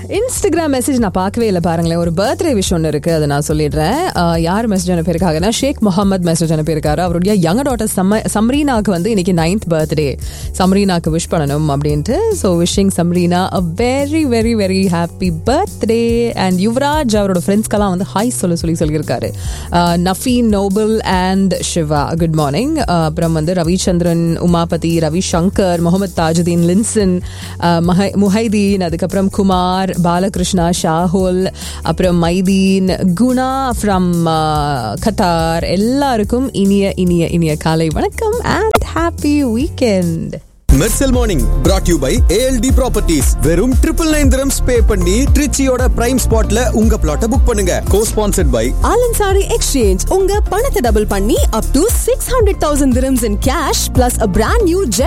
Instagram message நான் பார்க்கவே இல்லை பாருங்களேன் ஒரு பர்த்டே விஷ் ஒன்று இருக்கு அதை நான் சொல்லிடுறேன் அஹ், யார் மெசேஜ் அனுப்பியிருக்காங்கன்னா ஷேக் முகமது மெசேஜ் அனுப்பியிருக்காரு அவருடைய யங் டாட்டர் சம்ம சம்ரீனாக்கு வந்து இன்னைக்கு நைன்த் பர்த்டே சம்ரீனாக்கு விஷ் பண்ணணும் அப்படின்ட்டு so wishing Samreena a very very very happy birthday and Yuvaraj அவரோட ஃப்ரெண்ட்ஸ்க்கெல்லாம் வந்து ஹாய் சொல்ல சொல்லி சொல்லியிருக்காரு அஹ், Nafeen Nobel and Siva good morning அப்புறம் வந்து ரவிச்சந்திரன் உமாபதி ரவி சங்கர் முகமது தாஜுதீன் லின்சன் அஹ், மஹை- முஹைதீன் அதுக்கப்புறம் குமார் பாலகிருஷ்ணா ஷாஹுல் அப்புறம் மைதீன் குணா ஃப்ரம் கத்தார் எல்லாருக்கும் இனிய இனிய இனிய காலை வணக்கம் and happy weekend Mersal morning brought you by ALT properties வெறும் ட்ரிபிள் நைன் திரம்ஸ் பே பண்ணி ட்ரிச்சியோட பிரைம் ஸ்பாட்ல உங்க பிளாட்டை புக் பண்ணுங்க co sponsored by Alansari exchange உங்க பணத்தை டபுள் பண்ணி up to six hundred thousand dirhams in cash plus a brand new